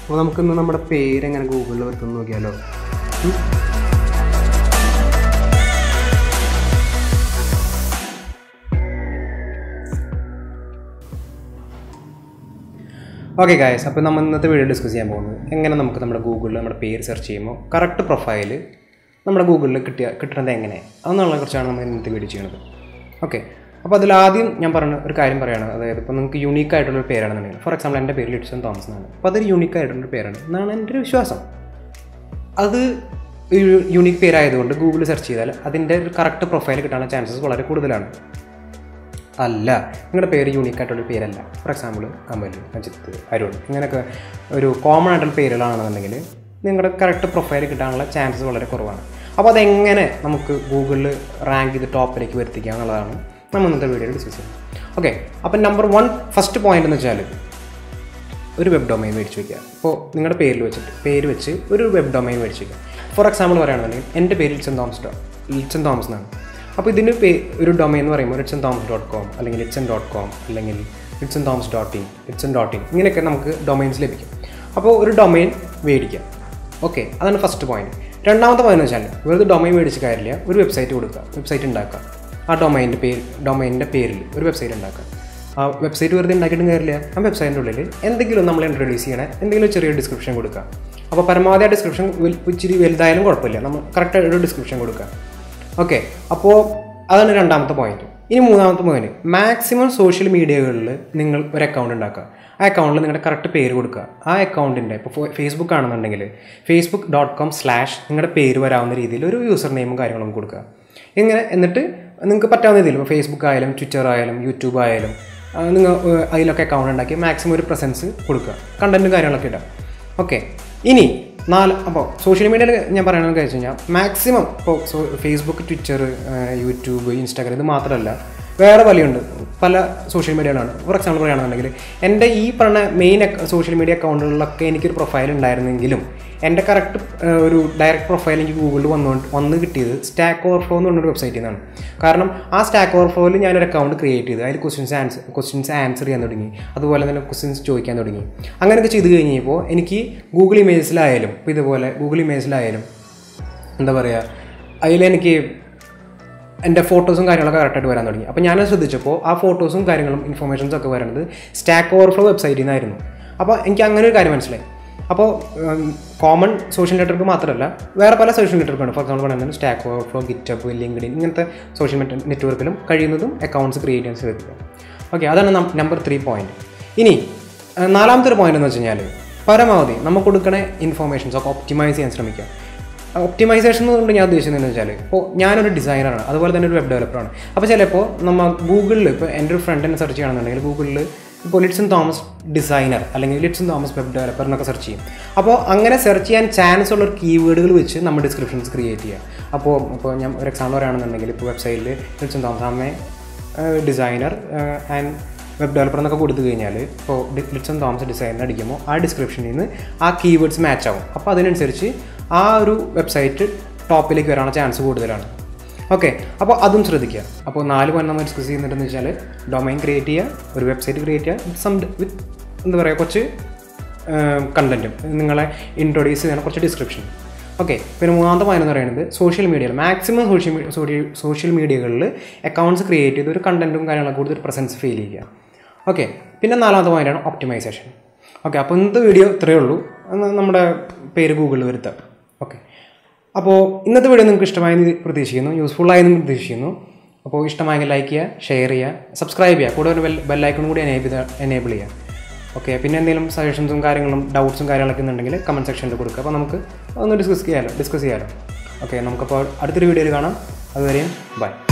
അപ്പോൾ നമുക്കിന്ന് നമ്മുടെ പേര് എങ്ങനെ ഗൂഗിളിൽ വരുത്തുന്ന നോക്കിയാലോ ഉം. ഓക്കെ ഗായസ് അപ്പോൾ നമ്മൾ ഇന്നത്തെ വീഡിയോ ഡിസ്കസ് ചെയ്യാൻ പോകുന്നത് എങ്ങനെ നമുക്ക് നമ്മുടെ ഗൂഗിളിൽ നമ്മുടെ പേര് സെർച്ച് ചെയ്യുമ്പോൾ കറക്റ്റ് പ്രൊഫൈൽ നമ്മുടെ ഗൂഗിളിൽ കിട്ടിയ കിട്ടുന്നത് എങ്ങനെ അതെന്നുള്ളതിനെ കുറിച്ചാണ് നമ്മൾ ഇന്നത്തെ വീഡിയോ ചെയ്യുന്നത് ഓക്കെ അപ്പോൾ അതിലാദ്യം ഞാൻ പറഞ്ഞ ഒരു കാര്യം പറയുകയാണ് അതായത് ഇപ്പോൾ നിങ്ങൾക്ക് യൂണീക്ക് ആയിട്ടുള്ള ഒരു പേരാണെന്നുണ്ടെങ്കിൽ ഫോർ എക്സാമ്പിൾ എൻ്റെ പേര് ലിറ്റ്സൺ തോമസ് എന്നാണ് അപ്പോൾ അതൊരു യൂണീക്ക് ആയിട്ടുള്ളൊരു പേരാണ് എന്നാണ് എൻ്റെ ഒരു വിശ്വാസം അത് ഒരു യൂണീക്ക് പേരായതുകൊണ്ട് ഗൂഗിളിൽ സെർച്ച് ചെയ്താൽ അതിൻ്റെ ഒരു കറക്റ്റ് പ്രൊഫൈൽ കിട്ടാനുള്ള ചാൻസസ് വളരെ കൂടുതലാണ് അല്ല നിങ്ങളുടെ പേര് യൂണീക്ക് ആയിട്ടുള്ള പേരല്ല ഫോർ എക്സാമ്പിൾ അമൽ അജിത്ത് അരുൺ ഇങ്ങനെയൊക്കെ ഒരു കോമൺ ആയിട്ടുള്ള പേരുകളാണെന്നുണ്ടെങ്കിൽ നിങ്ങളുടെ കറക്റ്റ് പ്രൊഫൈൽ കിട്ടാനുള്ള ചാൻസസ് വളരെ കുറവാണ് അപ്പോൾ അതെങ്ങനെ നമുക്ക് ഗൂഗിളിൽ റാങ്ക് ചെയ്ത് ടോപ്പിലേക്ക് വരുത്തിക്കുക എന്നുള്ളതാണ് നമ്മൾ ഇന്നത്തെ വീഡിയോയിൽ ഡിസ്കസ് ചെയ്യുന്നത് ഓക്കെ അപ്പം നമ്പർ വൺ ഫസ്റ്റ് പോയിന്റ് എന്ന് വെച്ചാൽ ഒരു വെബ് ഡൊമൈൻ മേടിച്ച് വയ്ക്കുക അപ്പോൾ നിങ്ങളുടെ പേരിൽ വെച്ചിട്ട് പേര് വെച്ച് ഒരു വെബ് ഡൊമൈൻ മേടിച്ച് വയ്ക്കുക ഫോർ എക്സാമ്പിൾ പറയുകയാണെന്നുണ്ടെങ്കിൽ എൻ്റെ പേര് ലിറ്റ്സൺ തോമസ് ഡോ ലിറ്റ്സൺ തോമസ് എന്നാണ് അപ്പോൾ ഇതിന് പേ ഒരു ഡൊമൈൻ എന്ന് പറയുമ്പോൾ ലിറ്റ്സൺ തോമസ് ഡോട്ട് കോം അല്ലെങ്കിൽ ലിറ്റ്സൺ ഡോട്ട് കോം അല്ലെങ്കിൽ Litson Thomas dot in Litson dot in ഇങ്ങനെയൊക്കെ നമുക്ക് ഡൊമൈൻസ് ലഭിക്കും അപ്പോൾ ഒരു ഡൊമൈൻ മേടിക്കുക ഓക്കെ അതാണ് ഫസ്റ്റ് പോയിന്റ് രണ്ടാമത്തെ പോയിന്റ് വെച്ചാൽ വെറുതെ ഡൊമൈൻ മേടിച്ച് കാര്യമില്ല ഒരു വെബ്സൈറ്റ് കൊടുക്കുക വെബ്സൈറ്റ് ഉണ്ടാക്കുക ആ ഡൊമൈൻ്റെ പേര് ഡൊമൈനിൻ്റെ പേരിൽ ഒരു വെബ്സൈറ്റ് ഉണ്ടാക്കുക ആ വെബ്സൈറ്റ് വെറുതെ ഉണ്ടാക്കിയിട്ടും കാര്യമില്ല ആ വെബ്സൈറ്റിൻ്റെ ഉള്ളിൽ എന്തെങ്കിലും നമ്മൾ ഇൻട്രൊഡ്യൂസ് ചെയ്യണേ എന്തെങ്കിലും ചെറിയ ഡിസ്ക്രിപ്ഷൻ കൊടുക്കുക അപ്പോൾ പരമാവധി ആ ഡിസ്ക്രിപ്ഷൻ ഇച്ചിരി വലുതായാലും കുഴപ്പമില്ല നമ്മൾ കറക്റ്റായിട്ട് ഒരു ഡിസ്ക്രിപ്ഷൻ കൊടുക്കുക ഓക്കെ അപ്പോൾ അതാണ് രണ്ടാമത്തെ പോയിന്റ് ഇനി മൂന്നാമത്തെ പോയിന്റ് മാക്സിമം സോഷ്യൽ മീഡിയകളിൽ നിങ്ങൾ ഒരു അക്കൗണ്ട് ഉണ്ടാക്കുക ആ അക്കൗണ്ടിൽ നിങ്ങളുടെ കറക്റ്റ് പേര് കൊടുക്കുക ആ അക്കൗണ്ടിൻ്റെ ഇപ്പോൾ ഫേസ്ബുക്ക് ആണെന്നുണ്ടെങ്കിൽ ഫേസ്ബുക്ക് ഡോട്ട് കോം സ്ലാഷ് നിങ്ങളുടെ പേര് വരാവുന്ന രീതിയിൽ ഒരു യൂസർ നെയിമും കാര്യങ്ങളും കൊടുക്കുക ഇങ്ങനെ എന്നിട്ട് നിങ്ങൾക്ക് പറ്റാവുന്ന രീതിയിൽ ഇപ്പോൾ ഫേസ്ബുക്ക് ആയാലും ട്വിറ്റർ ആയാലും യൂട്യൂബ് ആയാലും ആ, നിങ്ങൾ ഏഹ്, അതിലൊക്കെ അക്കൗണ്ട് ഉണ്ടാക്കി മാക്സിമം ഒരു പ്രസൻസ് കൊടുക്കുക കണ്ടൻറ്റും കാര്യങ്ങളൊക്കെ ഇടാം ഓക്കെ ഇനി നാല് അപ്പോൾ സോഷ്യൽ മീഡിയയിൽ ഞാൻ പറയണമെന്ന് വെച്ച് കഴിഞ്ഞാൽ മാക്സിമം ഇപ്പോൾ so Facebook Twitter YouTube Instagram ഇത് മാത്രമല്ല വേറെ പലയുണ്ട് പല സോഷ്യൽ മീഡിയകളാണ് ഫോർ എക്സാമ്പിൾ പറയുകയാണെന്നുണ്ടെങ്കിൽ എൻ്റെ ഈ പറഞ്ഞ മെയിൻ സോഷ്യൽ മീഡിയ അക്കൗണ്ടുകളിലൊക്കെ എനിക്കൊരു പ്രൊഫൈൽ ഉണ്ടായിരുന്നെങ്കിലും എൻ്റെ കറക്റ്റ് ഒരു ഡയറക്റ്റ് പ്രൊഫൈൽ എനിക്ക് ഗൂഗിളിൽ വന്നു വന്ന് കിട്ടിയത് സ്റ്റാക്ക് ഓവർഫ്ലോ എന്ന് പറഞ്ഞൊരു വെബ്സൈറ്റിൽ നിന്നാണ് കാരണം ആ സ്റ്റാക്ക് ഓവർഫ്ലോയിൽ ഞാനൊരു അക്കൗണ്ട് ക്രിയേറ്റ് ചെയ്തു അതിൽ ക്വസ്റ്റ്യൻസ് ആൻസർ ക്വസ്റ്റ്യൻസ് ആൻസർ ചെയ്യാൻ തുടങ്ങി അതുപോലെ തന്നെ ക്വസ്റ്റ്യൻസ് ചോദിക്കാൻ തുടങ്ങി അങ്ങനെയൊക്കെ ചെയ്ത് കഴിഞ്ഞപ്പോൾ എനിക്ക് ഗൂഗിൾ ഇമേജസിലായാലും ഇപ്പോൾ ഇതുപോലെ ഗൂഗിൾ ഇമേജസിലായാലും എന്താ പറയുക അതിലെനിക്ക് എൻ്റെ ഫോട്ടോസും കാര്യങ്ങളൊക്കെ കറക്റ്റായിട്ട് വരാൻ തുടങ്ങി അപ്പോൾ ഞാനത് ശ്രദ്ധിച്ചപ്പോൾ ആ ഫോട്ടോസും കാര്യങ്ങളും ഇൻഫർമേഷൻസും ഒക്കെ വരുന്നത് സ്റ്റാക്ക് ഓവർഫ്ലോ വെബ്സൈറ്റിൽ നിന്നായിരുന്നു അപ്പോൾ എനിക്ക് അങ്ങനെ ഒരു കാര്യം മനസ്സിലായി അപ്പോൾ കോമൺ സോഷ്യൽ നെറ്റ്വർക്ക് മാത്രമല്ല വേറെ പല സോഷ്യൽ നെറ്റ്വർക്കുണ്ട് ഫോർ എക്സാമ്പിൾ പറയുന്നത് സ്റ്റാക്ക് ഓവർഫ്ലോ ഗിറ്റപ്പ് ലിങ്ക്ഡിൻ ഇങ്ങനത്തെ സോഷ്യൽ നെറ്റ്വർക്കിലും കഴിയുന്നതും അക്കൗണ്ട്സ് ക്രിയേറ്റ് ചെയ്യാൻ ശ്രദ്ധിക്കുക ഓക്കെ അതാണ് നമ്പർ ത്രീ പോയിന്റ് ഇനി ആ, നാലാമത്തെ ഒരു പോയിന്റ് എന്ന് വെച്ച് കഴിഞ്ഞാൽ പരമാവധി നമുക്ക് കൊടുക്കണ ഇൻഫർമേഷൻസ് ഒക്കെ ഒപ്റ്റിമൈസ് ചെയ്യാൻ ശ്രമിക്കുക ഒപ്റ്റിമൈസേഷൻ കൊണ്ട് ഞാൻ ഉദ്ദേശിക്കുന്നത് വെച്ചാൽ ഇപ്പോൾ ഞാനൊരു ഡിസൈനറാണ് അതുപോലെ തന്നെ ഒരു വെബ് ഡെവലപ്പറാണ് അപ്പോൾ ചിലപ്പോൾ നമ്മൾ ഗൂഗിളിൽ ഇപ്പോൾ എൻ്റെ ഒരു ഫ്രണ്ടിനെ സെർച്ച് ചെയ്യണമെന്നുണ്ടെങ്കിൽ ഗൂഗിളിൽ ഇപ്പോൾ ലിറ്റ്സൺ തോമസ് ഡിസൈനർ അല്ലെങ്കിൽ ലിറ്റ്സൺ തോമസ് വെബ് ഡെവലപ്പർ എന്നൊക്കെ സെർച്ച് ചെയ്യും അപ്പോൾ അങ്ങനെ സെർച്ച് ചെയ്യാൻ ചാൻസ് ഉള്ള ഒരു കീവേഡുകൾ വെച്ച് നമ്മൾ ഡിസ്ക്രിപ്ഷൻസ് ക്രിയേറ്റ് ചെയ്യുക അപ്പോൾ ഇപ്പോൾ ഞാൻ ഒരു എക്സാമ്പിൾ പറയുകയാണെന്നുണ്ടെങ്കിൽ ഇപ്പോൾ വെബ്സൈറ്റിൽ ലിറ്റ്സൺ തോമസ് അമ്മേ ഡിസൈനർ ആൻഡ് വെബ് ഡെവലപ്പർ എന്നൊക്കെ കൊടുത്തു കഴിഞ്ഞാൽ ഇപ്പോൾ ലിറ്റ്സൺ തോമസ് ഡിസൈനർ അടിക്കുമ്പോൾ ആ ഡിസ്ക്രിപ്ഷനിൽ നിന്ന് ആ കീവേഡ്സ് മാച്ച് ആവും അപ്പോൾ അതിനനുസരിച്ച് ആ ഒരു വെബ്സൈറ്റ് ടോപ്പിലേക്ക് വരാനുള്ള ചാൻസ് കൂടുതലാണ് ഓക്കെ അപ്പോൾ അതും ശ്രദ്ധിക്കുക അപ്പോൾ നാല് പോയിന്റ് നമ്മൾ ഡിസ്കസ് ചെയ്യുന്നുണ്ടെന്ന് വെച്ചാൽ ഡൊമൈൻ ക്രിയേറ്റ് ചെയ്യുക ഒരു വെബ്സൈറ്റ് ക്രിയേറ്റ് ചെയ്യുക വിത്ത് സം വിത്ത് എന്താ പറയുക കുറച്ച് കണ്ടൻറ്റും നിങ്ങളെ ഇൻട്രൊഡ്യൂസ് ചെയ്യുന്ന കുറച്ച് ഡിസ്ക്രിപ്ഷൻ ഓക്കെ പിന്നെ മൂന്നാമത്തെ പോയിന്റ് എന്ന് പറയുന്നത് സോഷ്യൽ മീഡിയയിൽ മാക്സിമം സോഷ്യൽ മീഡിയ സോഷ്യൽ മീഡിയകളിൽ അക്കൗണ്ട്സ് ക്രിയേറ്റ് ചെയ്ത് ഒരു കണ്ടൻറ്റും കാര്യങ്ങളൊക്കെ കൂടുതൽ പ്രസൻസ് ഫീൽ ചെയ്യുക ഓക്കെ പിന്നെ നാലാമത്തെ പോയിന്റാണ് ഒപ്റ്റിമൈസേഷൻ ഓക്കെ അപ്പോൾ ഇന്നത്തെ വീഡിയോ ഇത്രയേ ഉള്ളൂ ഒന്ന് നമ്മുടെ പേര് ഗൂഗിളിൽ വരുത്താം ഓക്കെ അപ്പോൾ ഇന്നത്തെ വീഡിയോ നിങ്ങൾക്ക് ഇഷ്ടമായെന്ന് പ്രതീക്ഷിക്കുന്നു യൂസ്ഫുൾ ആയെന്ന് പ്രതീക്ഷിക്കുന്നു അപ്പോൾ ഇഷ്ടമായെങ്കിൽ ലൈക്ക് ചെയ്യുക ഷെയർ ചെയ്യുക സബ്സ്ക്രൈബ് ചെയ്യുക കൂടെ ഒരു ബെൽ ബെല്ലൈക്കണും കൂടി എനേബിൾ എനേബിൾ ചെയ്യുക ഓക്കെ പിന്നെ എന്തെങ്കിലും സജഷൻസും കാര്യങ്ങളും ഡൗട്ട്സും കാര്യങ്ങളൊക്കെ ഉണ്ടെങ്കിൽ കമൻറ്റ് സെക്ഷനിൽ കൊടുക്കുക അപ്പോൾ നമുക്ക് ഒന്ന് ഡിസ്കസ് ചെയ്യാമല്ലോ ഡിസ്കസ് ചെയ്യാമല്ലോ ഓക്കെ നമുക്കപ്പോൾ അടുത്തൊരു വീഡിയോയിൽ കാണാം അതുവരെയും ബൈ